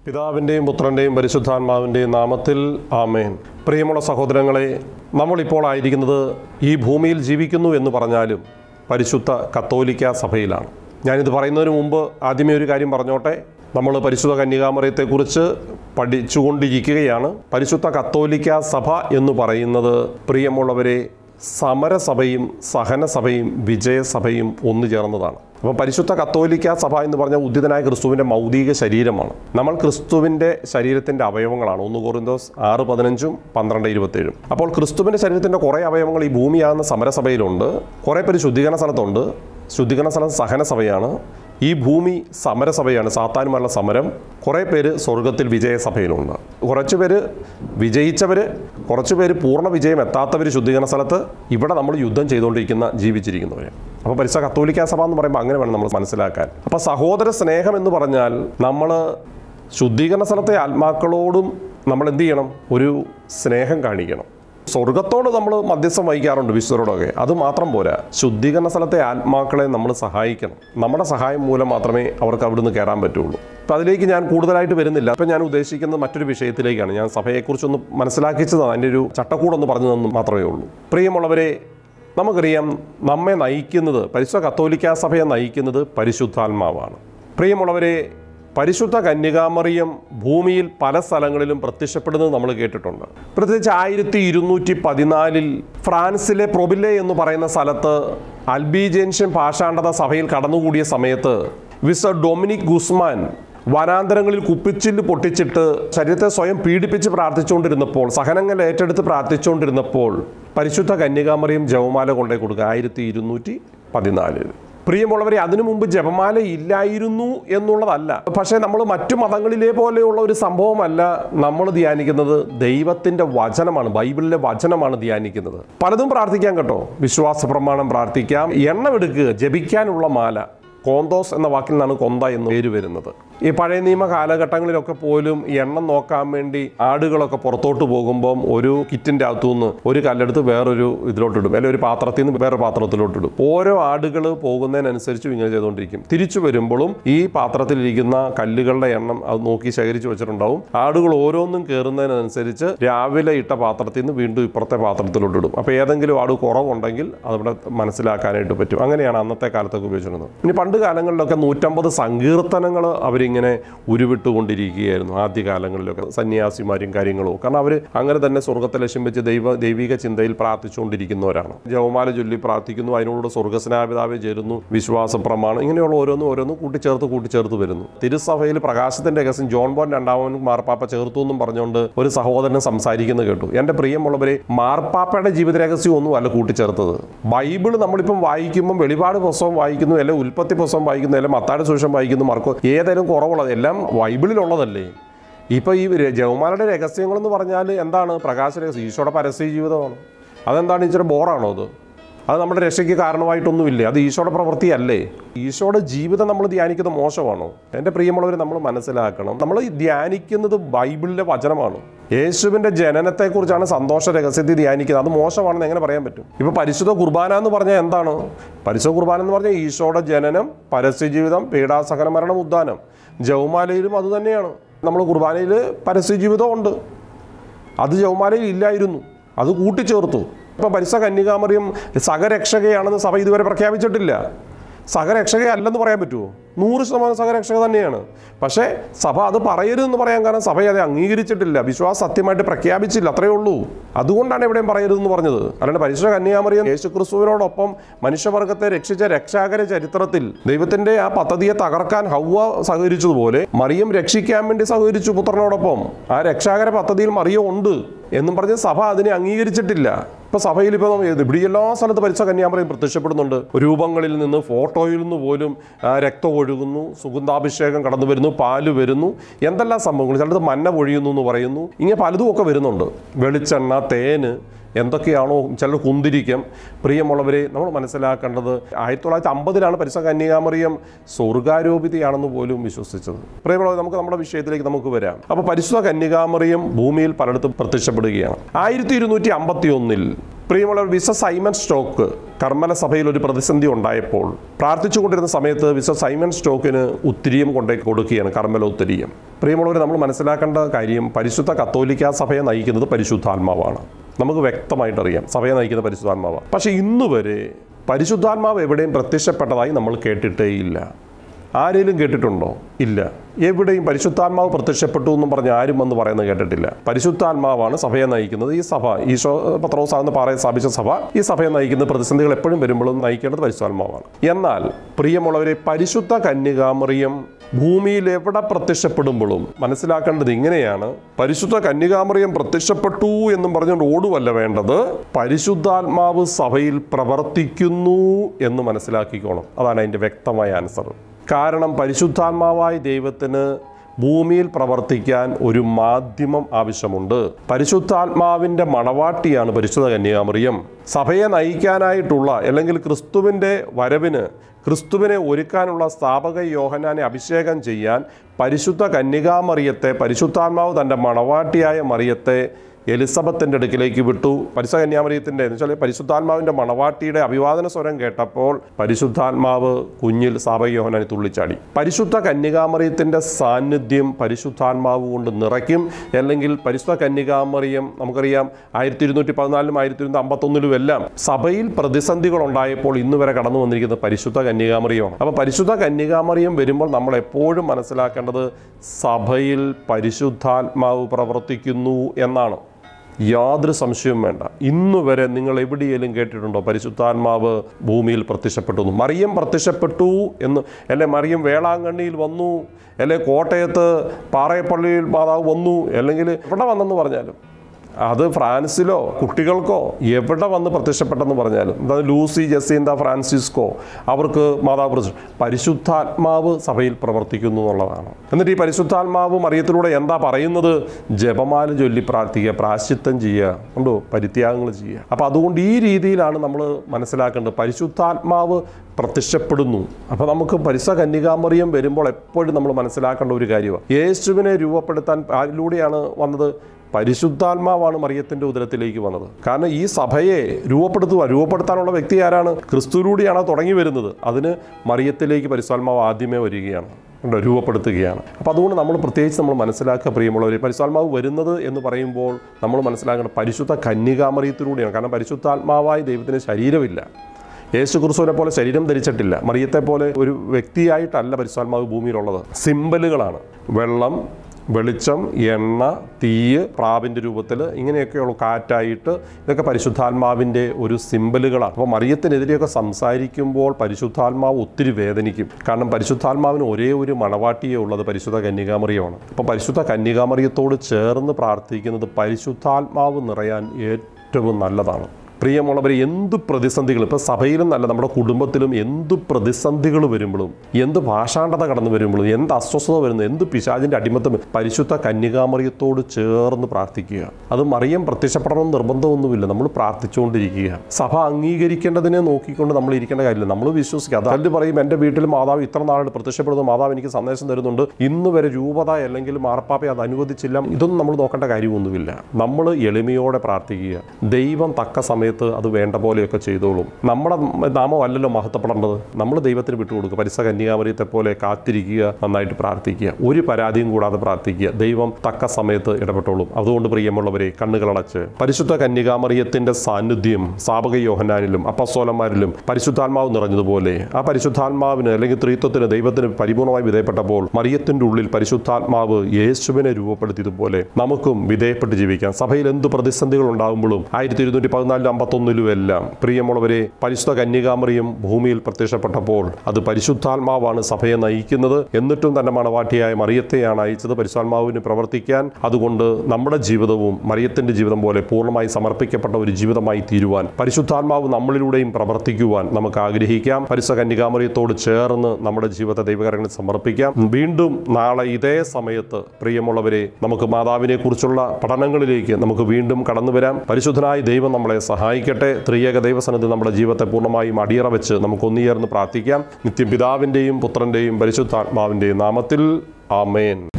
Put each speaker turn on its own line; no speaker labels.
പിതാവിൻ്റെയും പുത്രൻ്റെയും പരിശുദ്ധാത്മാവിൻ്റെയും നാമത്തിൽ ആമേൻ പ്രിയമുള്ള സഹോദരങ്ങളെ നമ്മളിപ്പോൾ ആയിരിക്കുന്നത് ഈ ഭൂമിയിൽ ജീവിക്കുന്നു എന്ന് പറഞ്ഞാലും പരിശുദ്ധ കത്തോലിക്ക സഭയിലാണ് ഞാനിത് പറയുന്നതിന് മുമ്പ് ആദ്യമേ ഒരു കാര്യം പറഞ്ഞോട്ടെ നമ്മൾ പരിശുദ്ധ കന്യകാമറിയത്തെക്കുറിച്ച് പഠിച്ചുകൊണ്ടിരിക്കുകയാണ് പരിശുദ്ധ കത്തോലിക്ക സഭ എന്ന് പറയുന്നത് പ്രിയമുള്ളവരെ സമരസഭയും സഹനസഭയും വിജയസഭയും ഒന്നു ചേർന്നതാണ് അപ്പോൾ പരിശുദ്ധ കത്തോലിക്ക സഭ എന്ന് പറഞ്ഞ ഉദ്ധിതനായ ക്രിസ്തുവിൻ്റെ മൗതിക ശരീരമാണ് നമ്മൾ ക്രിസ്തുവിൻ്റെ ശരീരത്തിൻ്റെ അവയവങ്ങളാണ് ഒന്ന് കോറിന്തോസ് ആറ് പതിനഞ്ചും പന്ത്രണ്ട് ഇരുപത്തേഴും അപ്പോൾ ക്രിസ്തുവിൻ്റെ ശരീരത്തിൻ്റെ കുറേ അവയവങ്ങൾ ഈ ഭൂമിയാകുന്ന സമരസഭയിലുണ്ട് കുറേ പേര് ശുദ്ധീകരണ സ്ഥലത്തുണ്ട് ശുദ്ധീകരണ സ്ഥലം സഹനസഭയാണ് ഈ ഭൂമി സമരസഭയാണ് സാത്താനുമായുള്ള സമരം കുറേ പേര് സ്വർഗത്തിൽ വിജയസഭയിലുണ്ട് കുറച്ച് പേര് വിജയിച്ചവർ കുറച്ച് പേര് പൂർണ്ണ വിജയം എത്താത്തവർ ശുദ്ധീകരണ സ്ഥലത്ത് ഇവിടെ നമ്മൾ യുദ്ധം ചെയ്തുകൊണ്ടിരിക്കുന്ന ജീവിച്ചിരിക്കുന്നവർ അപ്പോൾ പരിസര കത്തോലിക്ക സഭ എന്ന് പറയുമ്പോൾ അങ്ങനെ വേണം നമ്മൾ മനസ്സിലാക്കാൻ അപ്പോൾ സഹോദര സ്നേഹം എന്ന് പറഞ്ഞാൽ നമ്മൾ ശുദ്ധീകരണ സ്ഥലത്തെ ആത്മാക്കളോടും നമ്മൾ എന്ത് ചെയ്യണം ഒരു സ്നേഹം കാണിക്കണം സ്വർഗത്തോട് നമ്മൾ മധ്യസ്ഥം വഹിക്കാറുണ്ട് വിശ്വരോടൊക്കെ അത് മാത്രം പോരാ ശുദ്ധീകരണ സ്ഥലത്തെ ആത്മാക്കളെ നമ്മൾ സഹായിക്കണം നമ്മുടെ സഹായം മൂലം മാത്രമേ അവർക്ക് അവിടുന്ന് കയറാൻ പറ്റുള്ളൂ അപ്പം അതിലേക്ക് ഞാൻ കൂടുതലായിട്ട് വരുന്നില്ല അപ്പം ഞാൻ ഉദ്ദേശിക്കുന്നത് മറ്റൊരു വിഷയത്തിലേക്കാണ് ഞാൻ സഭയെക്കുറിച്ചൊന്ന് മനസ്സിലാക്കിച്ചതാണ് അതിൻ്റെ ഒരു ചട്ടക്കൂടൊന്ന് പറഞ്ഞു തന്നു മാത്രമേ ഉള്ളൂ പ്രിയമുള്ളവരെ നമുക്കറിയാം നമ്മെ നയിക്കുന്നത് പരിശുദ്ധ കത്തോലിക്ക സഭയെ നയിക്കുന്നത് പരിശുദ്ധാത്മാവാണ് പ്രിയമുള്ളവരെ പരിശുദ്ധ കന്യകാമറിയം ഭൂമിയിൽ പല സ്ഥലങ്ങളിലും പ്രത്യക്ഷപ്പെടുന്നത് നമ്മൾ കേട്ടിട്ടുണ്ട് പ്രത്യേകിച്ച് ആയിരത്തി ഇരുന്നൂറ്റി പതിനാലിൽ ഫ്രാൻസിലെ പ്രൊബിലെ എന്ന് പറയുന്ന സ്ഥലത്ത് അൽബീജേൻഷ്യൻ പാഷാണ്ഡത സഭയിൽ കടന്നുകൂടിയ സമയത്ത് വിസ ഡൊമിനിക് ഗുസ്മാൻ വനാന്തരങ്ങളിൽ കുപ്പിച്ചില്ല് പൊട്ടിച്ചിട്ട് ശരീരത്തെ സ്വയം പീഡിപ്പിച്ച് പ്രാർത്ഥിച്ചുകൊണ്ടിരുന്നപ്പോൾ സഹനങ്ങൾ ഏറ്റെടുത്ത് പ്രാർത്ഥിച്ചുകൊണ്ടിരുന്നപ്പോൾ പരിശുദ്ധ കന്യകാമറിയം ജവമാല കൊണ്ടേ കൊടുക്കുക ആയിരത്തി ഇരുന്നൂറ്റി പതിനാലിൽ പ്രിയമുള്ളവരെ അതിനു മുമ്പ് ജപമാല ഇല്ലായിരുന്നു എന്നുള്ളതല്ല പക്ഷേ നമ്മൾ മറ്റു മതങ്ങളിലെ പോലെയുള്ള ഒരു സംഭവമല്ല നമ്മൾ ധ്യാനിക്കുന്നത് ദൈവത്തിൻ്റെ വചനമാണ് ബൈബിളിലെ വചനമാണ് ധ്യാനിക്കുന്നത് പലതും പ്രാർത്ഥിക്കാം കേട്ടോ വിശ്വാസ പ്രമാണം പ്രാർത്ഥിക്കാം എണ്ണമെടുക്കുക ജപിക്കാനുള്ള മാല കോന്തോസ് എന്ന വാക്കിൽ നിന്നാണ് കൊന്ത എന്ന് പേര് വരുന്നത് ഈ പഴയ നിയമ കാലഘട്ടങ്ങളിലൊക്കെ പോലും എണ്ണം നോക്കാൻ വേണ്ടി ആടുകളൊക്കെ പുറത്തോട്ട് പോകുമ്പം ഒരു കിറ്റിൻ്റെ അകത്തുനിന്ന് ഒരു കല്ലെടുത്ത് വേറൊരു ഇതിലോട്ടിടും അല്ലെങ്കിൽ ഒരു പാത്രത്തിൽ നിന്ന് വേറെ പാത്രത്തിലോട്ടിടും ഓരോ ആടുകൾ പോകുന്നതിനനുസരിച്ച് ഇങ്ങനെ ചെയ്തുകൊണ്ടിരിക്കും തിരിച്ചു വരുമ്പോഴും ഈ പാത്രത്തിലിരിക്കുന്ന കല്ലുകളുടെ എണ്ണം അത് നോക്കി ശേഖരിച്ച് വെച്ചിട്ടുണ്ടാവും ആടുകൾ ഓരോന്നും കയറുന്നതിനനുസരിച്ച് രാവിലെ ഇട്ട പാത്രത്തിൽ നിന്ന് വീണ്ടും ഇപ്പുറത്തെ പാത്രത്തിലോട്ടിടും അപ്പോൾ ഏതെങ്കിലും ആട് കുറവുണ്ടെങ്കിൽ അതവിടെ മനസ്സിലാക്കാനായിട്ട് പറ്റും അങ്ങനെയാണ് അന്നത്തെ കാലത്തൊക്കെ ഉപയോഗിച്ചിരുന്നത് ഇനി പണ്ട് കാലങ്ങളിലൊക്കെ നൂറ്റമ്പത് സങ്കീർത്തനങ്ങൾ അവരിങ്ങനെ ഉരുവിട്ടുകൊണ്ടിരിക്കുകയായിരുന്നു ആദ്യ കാലങ്ങളിലൊക്കെ സന്യാസിമാരും കാര്യങ്ങളും കാരണം അവർ അങ്ങനെ തന്നെ സ്വർഗത്തെ ലക്ഷ്യം വെച്ച് ദൈവ ദൈവിക ചിന്തയിൽ പ്രാർത്ഥിച്ചുകൊണ്ടിരിക്കുന്നവരാണ് ജവമാല ചൊല്ലി പ്രാർത്ഥിക്കുന്നു അതിനോട് സ്വർഗസ്നാപിതാവെ ചേരുന്നു വിശ്വാസ പ്രമാണം ഇങ്ങനെയുള്ള ഓരോന്നും ഓരോന്നും കൂട്ടിച്ചേർത്ത് കൂട്ടിച്ചേർത്ത് വരുന്നു തിരുസഭയിൽ പ്രകാശത്തിന്റെ രഹസ്യം ജോൺ ബോൺ രണ്ടാമൻ മാർപ്പാപ്പ ചേർത്തു എന്നും പറഞ്ഞുകൊണ്ട് ഒരു സഹോദരൻ സംസാരിക്കുന്നത് കേട്ടു എൻ്റെ പ്രിയമുള്ളവരെ മാർപ്പാപ്പയുടെ ജീവിത രഹസ്യം ഒന്നും അല്ല കൂട്ടിച്ചേർത്തത് ബൈബിൾ നമ്മളിപ്പം വായിക്കുമ്പം വെളിപാട് പുസ്തകം വായിക്കുന്നു അല്ലെങ്കിൽ ഉൽപ്പത്തി പുസ്തകം വായിക്കുന്നു അല്ലെങ്കിൽ മത്താട് സുഷം വായിക്കുന്നു മാർക്കോ ഏതായാലും കുറവുള്ളത് എല്ലാം ബൈബിളിലുള്ളതല്ലേ ഇപ്പോൾ ഈ ര- ജവമാലയുടെ രഹസ്യങ്ങളെന്ന് പറഞ്ഞാൽ എന്താണ് പ്രകാശ രഹസ്യം ഈശോയുടെ പരസ്യ ജീവിതമാണ് അതെന്താണ് ഇച്ചിരി ബോറാണോ അത് അത് നമ്മുടെ രക്ഷയ്ക്ക് കാരണമായിട്ടൊന്നുമില്ലേ അത് ഈശോയുടെ പ്രവൃത്തിയല്ലേ ഈശോയുടെ ജീവിതം നമ്മൾ ധ്യാനിക്കുന്നത് മോശമാണോ എൻ്റെ പ്രിയമുള്ളവർ നമ്മൾ മനസ്സിലാക്കണം നമ്മൾ ഈ ധ്യാനിക്കുന്നത് ബൈബിളിലെ വചനമാണ് യേശുവിൻ്റെ ജനനത്തെക്കുറിച്ചാണ് സന്തോഷ രഹസ്യത്തിൽ ധ്യാനിക്കുന്നത് അത് മോശമാണെന്ന് എങ്ങനെ പറയാൻ പറ്റും ഇപ്പോൾ പരിശുദ്ധ കുർബാന എന്ന് പറഞ്ഞാൽ എന്താണ് പരിശുദ്ധ കുർബാന എന്ന് പറഞ്ഞാൽ ഈശോയുടെ ജനനം പരസ്യ ജീവിതം പീഡാസഹന മരണം ഉദ്ധാനം ജൗമാലയിലും അത് തന്നെയാണ് നമ്മൾ കുർബാനയിൽ പരസ്യ ജീവിതമുണ്ട് അത് ജൗമാലയിൽ ഇല്ലായിരുന്നു അത് കൂട്ടിച്ചേർത്തു ഇപ്പം പരിസ കന്യകാമറിയം സഹരക്ഷകയാണെന്ന് സഭ ഇതുവരെ പ്രഖ്യാപിച്ചിട്ടില്ല സഹരക്ഷകയല്ലെന്ന് പറയാൻ പറ്റുമോ നൂറ് ശതമാനം സഹരക്ഷക തന്നെയാണ് പക്ഷേ സഭ അത് പറയരുതെന്ന് പറയാൻ കാരണം സഭ അത് അംഗീകരിച്ചിട്ടില്ല വിശ്വാസം സത്യമായിട്ട് പ്രഖ്യാപിച്ചില്ല അത്രയേ ഉള്ളൂ അതുകൊണ്ടാണ് എവിടെയും പറയരുതെന്ന് പറഞ്ഞത് അല്ലാണ്ട് പരിശുദ്ധ കന്യാമറിയം യേശു ക്രിസ്തുവിനോടൊപ്പം മനുഷ്യവർഗത്തെ രക്ഷിച്ച രക്ഷാകര ചരിത്രത്തിൽ ദൈവത്തിന്റെ ആ പദ്ധതിയെ തകർക്കാൻ ഹൗവ സഹകരിച്ചതുപോലെ മറിയം രക്ഷിക്കാൻ വേണ്ടി സഹകരിച്ചു പുത്രനോടൊപ്പം ആ രക്ഷാകര പദ്ധതിയിൽ മറിയം ഉണ്ട് എന്നും പറഞ്ഞ് സഭ അതിനെ അംഗീകരിച്ചിട്ടില്ല ഇപ്പൊ സഭയിൽ ഇപ്പൊ നമ്മ- ഇവിടെ എല്ലാ സ്ഥലത്ത് പരിസ കന്യാമറിയും പ്രത്യക്ഷപ്പെടുന്നുണ്ട് രൂപങ്ങളിൽ നിന്ന് ഫോട്ടോയിൽ നിന്ന് പോലും ആ, രക്തം ഒഴുകുന്നു സുഗന്ധാഭിഷേകം കടന്നു വരുന്നു പാല് വരുന്നു എന്തെല്ലാം സംഭവങ്ങൾ ചിലത് മന്ന പൊഴിയുന്നു എന്ന് പറയുന്നു ഇങ്ങനെ പലതും ഒക്കെ വരുന്നുണ്ട് വെളിച്ചെണ്ണ തേന് എന്തൊക്കെയാണോ ചിലർ കുന്തിരിക്കം പ്രിയമുള്ളവരെ നമ്മൾ മനസ്സിലാക്കേണ്ടത് ആയിരത്തി തൊള്ളായിരത്തി അമ്പതിലാണ് പരിസ കന്യാമറിയം സ്വർഗാരോപിതയാണെന്ന് പോലും വിശ്വസിച്ചത് പ്രിയമുള്ളവർ നമുക്ക് നമ്മുടെ വിഷയത്തിലേക്ക് നമുക്ക് വരാം അപ്പോൾ പരിശുദ്ധ കന്യകാമറിയം ഭൂമിയിൽ പലയിടത്തും പ്രത്യക്ഷപ്പെടുകയാണ് ആയിരത്തി ഇരുന്നൂറ്റി അമ്പത്തി ഒന്നിൽ പ്രിയമുള്ളവർ വിശ്വ സൈമൻ സ്റ്റോക്ക് കർമ്മല സഭയിൽ ഒരു പ്രതിസന്ധി ഉണ്ടായപ്പോൾ പ്രാർത്ഥിച്ചുകൊണ്ടിരുന്ന സമയത്ത് വിശ്വ സൈമൻ സ്റ്റോക്കിന് ഉത്തിരിയം കൊണ്ടേ കൊടുക്കുകയാണ് കർമ്മല ഉത്തിരിയം പ്രിയമുള്ളവർ നമ്മൾ മനസ്സിലാക്കേണ്ട കാര്യം പരിശുദ്ധ കത്തോലിക്ക സഭയെ നയിക്കുന്നത് പരിശുദ്ധാത്മാവാണ് നമുക്ക് വ്യക്തമായിട്ട് അറിയാം സഭയെ നയിക്കുന്ന പരിശുദ്ധാത്മാവാണ് പക്ഷേ ഇന്ന് വരെ പരിശുദ്ധാത്മാവ് എവിടെയും പ്രത്യക്ഷപ്പെട്ടതായി നമ്മൾ കേട്ടിട്ടേയില്ല ആരെങ്കിലും കേട്ടിട്ടുണ്ടോ ഇല്ല എവിടെയും പരിശുദ്ധാത്മാവ് പ്രത്യക്ഷപ്പെട്ടു എന്നും പറഞ്ഞ് ആരും വന്ന് പറയുന്നത് കേട്ടിട്ടില്ല പരിശുദ്ധാത്മാവാണ് സഭയെ നയിക്കുന്നത് ഈ സഭ ഈശോ പത്രോസ് എന്ന് പറയുന്ന സ്ഥാപിച്ച സഭ ഈ സഭയെ നയിക്കുന്ന പ്രതിസന്ധികൾ എപ്പോഴും വരുമ്പോഴും നയിക്കേണ്ടത് പരിശുദ്ധാത്മാവാണ് എന്നാൽ പ്രിയമുള്ളവരെ പരിശുദ്ധ കന്യകാമറിയം ഭൂമിയിൽ എവിടെ പ്രത്യക്ഷപ്പെടുമ്പോഴും മനസ്സിലാക്കേണ്ടത് ഇങ്ങനെയാണ് പരിശുദ്ധ കന്യകാമറിയം പ്രത്യക്ഷപ്പെട്ടു എന്നും പറഞ്ഞുകൊണ്ട് ഓടുവല്ല വേണ്ടത് പരിശുദ്ധാത്മാവ് സഭയിൽ പ്രവർത്തിക്കുന്നു എന്ന് മനസ്സിലാക്കിക്കോണം അതാണ് അതിൻ്റെ വ്യക്തമായ ആൻസർ കാരണം പരിശുദ്ധാത്മാവായ ദൈവത്തിന് ഭൂമിയിൽ പ്രവർത്തിക്കാൻ ഒരു മാധ്യമം ആവശ്യമുണ്ട് പരിശുദ്ധാത്മാവിൻ്റെ മണവാട്ടിയാണ് പരിശുദ്ധ കന്യാമറിയം സഭയെ നയിക്കാനായിട്ടുള്ള അല്ലെങ്കിൽ ക്രിസ്തുവിൻ്റെ വരവിന് ക്രിസ്തുവിനെ ഒരുക്കാനുള്ള സ്ഥാപക യോഹനാനെ അഭിഷേകം ചെയ്യാൻ പരിശുദ്ധ കന്യകാമറിയത്തെ പരിശുദ്ധാത്മാവ് തൻ്റെ മണവാട്ടിയായ മറിയത്തെ എലിസബത്തിൻ്റെ അടുക്കിലേക്ക് വിട്ടു പരിശുദ്ധ കന്യാമറിയത്തിൻ്റെ എന്ന് വെച്ചാൽ പരിശുദ്ധാത്മാവിൻ്റെ മണവാട്ടിയുടെ അഭിവാദന സ്വരം കേട്ടപ്പോൾ പരിശുദ്ധാത്മാവ് കുഞ്ഞിൽ സാപയോഹനായി തുള്ളിച്ചാടി പരിശുദ്ധ കന്യകാമറിയത്തിൻ്റെ സാന്നിധ്യം പരിശുദ്ധാത്മാവ് കൊണ്ട് നിറയ്ക്കും അല്ലെങ്കിൽ പരിശുദ്ധ കന്യകാമറിയം നമുക്കറിയാം ആയിരത്തി ഇരുന്നൂറ്റി പതിനാലിലും ആയിരത്തി ഇരുന്നൂറ്റി അമ്പത്തൊന്നിലും എല്ലാം സഭയിൽ പ്രതിസന്ധികൾ ഉണ്ടായപ്പോൾ ഇന്ന് വരെ കടന്നു വന്നിരിക്കുന്നത് പരിശുദ്ധ കന്യകാമറിയമാണ് അപ്പോൾ പരിശുദ്ധ കന്യകാമറിയം വരുമ്പോൾ നമ്മൾ എപ്പോഴും മനസ്സിലാക്കേണ്ടത് സഭയിൽ പരിശുദ്ധാത്മാവ് പ്രവർത്തിക്കുന്നു എന്നാണ് യാതൊരു സംശയവും വേണ്ട ഇന്ന് വരെ നിങ്ങൾ എവിടെയെങ്കിലും കേട്ടിട്ടുണ്ടോ പരിശുദ്ധാത്മാവ് ഭൂമിയിൽ പ്രത്യക്ഷപ്പെട്ടു എന്ന് മറിയം പ്രത്യക്ഷപ്പെട്ടു എന്ന് അല്ലെ മറിയം വേളാങ്കണ്ണിയിൽ വന്നു അല്ലെ കോട്ടയത്ത് പാറയപ്പള്ളിയിൽ മാതാവ് വന്നു അല്ലെങ്കിൽ എവിടെ വന്നെന്ന് പറഞ്ഞാലും അത് ഫ്രാൻസിലോ കുട്ടികൾക്കോ എവിടെ വന്ന് പ്രത്യക്ഷപ്പെട്ടെന്ന് പറഞ്ഞാലും അതായത് ലൂസി ജസീന്ത ഫ്രാൻസിസ്കോ അവർക്ക് മാതാവ് പ്രത്യക്ഷ പരിശുദ്ധാത്മാവ് സഭയിൽ പ്രവർത്തിക്കുന്നു എന്നുള്ളതാണ് എന്നിട്ട് ഈ പരിശുദ്ധാത്മാവ് മറിയത്തിലൂടെ എന്താ പറയുന്നത് ജപമാല ചൊല്ലി പ്രാർത്ഥിക്കുക പ്രാശ്ചിത്തം ചെയ്യുക ഉണ്ടോ പരിത്യാഗങ്ങൾ ചെയ്യുക അപ്പോൾ അതുകൊണ്ട് ഈ രീതിയിലാണ് നമ്മൾ മനസ്സിലാക്കേണ്ടത് പരിശുദ്ധാത്മാവ് പ്രത്യക്ഷപ്പെടുന്നു അപ്പോൾ നമുക്ക് പരിസ കന്യകാമറിയം വരുമ്പോൾ എപ്പോഴും നമ്മൾ മനസ്സിലാക്കേണ്ട ഒരു കാര്യമാണ് യേശുവിനെ രൂപപ്പെടുത്താൻ അതിലൂടെയാണ് വന്നത് പരിശുദ്ധാത്മാവാണ് മറിയത്തിന്റെ ഉദരത്തിലേക്ക് വന്നത് കാരണം ഈ സഭയെ രൂപപ്പെടുത്തുക രൂപപ്പെടുത്താനുള്ള വ്യക്തി ആരാണ് ക്രിസ്തുവിലൂടെയാണ് തുടങ്ങി വരുന്നത് അതിന് മറിയത്തിലേക്ക് പരിശുദ്ധാത്മാവ് ആദ്യമേ വരികയാണ് ഉണ്ടോ രൂപപ്പെടുത്തുകയാണ് അപ്പോൾ അതുകൊണ്ട് നമ്മൾ പ്രത്യേകിച്ച് നമ്മൾ മനസ്സിലാക്കുക പ്രിയമുള്ളവർ പരിശുദ്ധാത്മാവ് വരുന്നത് എന്ന് പറയുമ്പോൾ നമ്മൾ മനസ്സിലാക്കേണ്ട പരിശുദ്ധ കന്യകാമറിയത്തിലൂടെയാണ് കാരണം പരിശുദ്ധാത്മാവായ ദൈവത്തിന് ശരീരമില്ല യേശു ക്രിസ്തുവിനെ പോലെ ശരീരം ധരിച്ചിട്ടില്ല മറിയത്തെ പോലെ ഒരു വ്യക്തിയായിട്ടല്ല പരിശുദ്ധാത്മാവ് ഭൂമിയിലുള്ളത് സിമ്പലുകളാണ് വെള്ളം വെളിച്ചം എണ്ണ തീയ് പ്രാവിൻ്റെ രൂപത്തിൽ ഇങ്ങനെയൊക്കെയുള്ള കാറ്റായിട്ട് ഇതൊക്കെ പരിശുദ്ധാത്മാവിൻ്റെ ഒരു സിമ്പലുകളാണ് അപ്പോൾ മറിയത്തിനെതിരെയൊക്കെ സംസാരിക്കുമ്പോൾ പരിശുദ്ധാത്മാവ് ഒത്തിരി വേദനിക്കും കാരണം പരിശുദ്ധാത്മാവിന് ഒരേ ഒരു മണവാട്ടിയേ ഉള്ളത് പരിശുദ്ധ കന്യകാമറിയമാണ് അപ്പോൾ പരിശുദ്ധ കന്യകാമറിയത്തോട് ചേർന്ന് പ്രാർത്ഥിക്കുന്നത് പരിശുദ്ധാത്മാവ് നിറയാൻ ഏറ്റവും നല്ലതാണ് പ്രിയമുള്ളവരെ എന്ത് പ്രതിസന്ധികൾ ഇപ്പോൾ സഭയിലും നല്ല നമ്മുടെ കുടുംബത്തിലും എന്ത് പ്രതിസന്ധികൾ വരുമ്പോഴും എന്ത് ഭാഷാണ്ടത കടന്നു വരുമ്പോഴും എന്ത് അസ്വസ്ഥത വരുന്നു എന്ത് പിശാചിൻ്റെ അടിമത്തം പരിശുദ്ധ കന്യകാമറിയത്തോട് ചേർന്ന് പ്രാർത്ഥിക്കുക അത് മറിയം പ്രത്യക്ഷപ്പെടണമെന്ന് നിർബന്ധമൊന്നുമില്ല നമ്മൾ പ്രാർത്ഥിച്ചുകൊണ്ടിരിക്കുക സഭ അംഗീകരിക്കേണ്ടതിനെ നോക്കിക്കൊണ്ട് നമ്മൾ ഇരിക്കേണ്ട കാര്യമില്ല നമ്മൾ വിശ്വസിക്കുക അത് അതിൽ പറയും എൻ്റെ വീട്ടിൽ മാതാവ് ഇത്ര നാളായിട്ട് പ്രത്യക്ഷപ്പെടുന്നു മാതാവ് എനിക്ക് സന്ദേശം തരുന്നുണ്ട് ഇന്ന് വരെ രൂപത അല്ലെങ്കിൽ മാർപ്പാപ്പ അത് അനുവദിച്ചില്ല ഇതൊന്നും നമ്മൾ നോക്കേണ്ട കാര്യമൊന്നുമില്ല നമ്മൾ എളിമയോടെ പ്രാർത്ഥിക്കുക ദൈവം തക്ക സമയത്ത് അത് വേണ്ട പോലെയൊക്കെ ചെയ്തോളും നമ്മുടെ നാമം അല്ലല്ലോ മഹത്വപ്പെടേണ്ടത് നമ്മൾ ദൈവത്തിന് വിട്ടുകൊടുക്കുക പരിസ കന്യാമറിയത്തെ പോലെ കാത്തിരിക്കുക നന്നായിട്ട് പ്രാർത്ഥിക്കുക ഒരു പരാതിയും കൂടാതെ പ്രാർത്ഥിക്കുക ദൈവം തക്ക സമയത്ത് ഇടപെട്ടോളും അതുകൊണ്ട് പ്രിയമുള്ളവരെ കണ്ണുകളടച്ച് പരിശുദ്ധ കന്യകാമറിയത്തിന്റെ സാന്നിധ്യം സാപക യോഹനാനിലും അപ്പസ്തോലന്മാരിലും പരിശുദ്ധാത്മാവ് നിറഞ്ഞതുപോലെ ആ പരിശുദ്ധാത്മാവിന് അല്ലെങ്കിൽ ത്രിത്വത്തിന് ദൈവത്തിന് പരിപൂർണമായി വിധേയപ്പെട്ടപ്പോൾ മറിയത്തിന്റെ ഉള്ളിൽ പരിശുദ്ധാത്മാവ് യേശുവിനെ രൂപപ്പെടുത്തിയതുപോലെ നമുക്കും വിധേയപ്പെട്ട് ജീവിക്കാം സഭയിൽ എന്ത് പ്രതിസന്ധികൾ ഉണ്ടാകുമ്പോഴും ആയിരത്തി ഇരുന്നൂറ്റി പതിനാലിലും അമ്പത്തൊന്നിലും എല്ലാം പ്രിയമുള്ളവരെ പരിശുദ്ധ കന്യകാമറിയും ഭൂമിയിൽ പ്രത്യക്ഷപ്പെട്ടപ്പോൾ അത് പരിശുദ്ധാത്മാവാണ് സഭയെ നയിക്കുന്നത് എന്നിട്ടും തന്റെ മണവാട്ടിയായ മറിയത്തെയാണ് അയച്ചത് പരിശുദ്ധാത്മാവിന് പ്രവർത്തിക്കാൻ അതുകൊണ്ട് നമ്മുടെ ജീവിതവും മറിയത്തിന്റെ ജീവിതം പോലെ പൂർണ്ണമായി സമർപ്പിക്കപ്പെട്ട ഒരു ജീവിതമായി തീരുവാൻ പരിശുദ്ധാത്മാവ് നമ്മളിലൂടെയും പ്രവർത്തിക്കുവാൻ നമുക്ക് ആഗ്രഹിക്കാം പരിശുദ്ധ കന്യകാമറിയത്തോട് ചേർന്ന് നമ്മുടെ ജീവിതത്തെ ദൈവകരങ്ങളിൽ സമർപ്പിക്കാം വീണ്ടും നാളെ ഇതേ സമയത്ത് പ്രിയമുള്ളവരെ നമുക്ക് മാതാവിനെ കുറിച്ചുള്ള പഠനങ്ങളിലേക്ക് നമുക്ക് വീണ്ടും കടന്നു വരാം പരിശുദ്ധനായ ദൈവം നമ്മളെ സഹായിക്കട്ടെ ത്രിയേക ദൈവസനത്തിൽ നമ്മുടെ ജീവിതത്തെ പൂർണ്ണമായും അടിയറ വെച്ച് നമുക്ക് ഒന്നുചേർന്ന് പ്രാർത്ഥിക്കാം നിത്യം പിതാവിൻ്റെയും പുത്രൻ്റെയും പരിശുദ്ധാത്മാവിൻ്റെയും നാമത്തിൽ ആമേൻ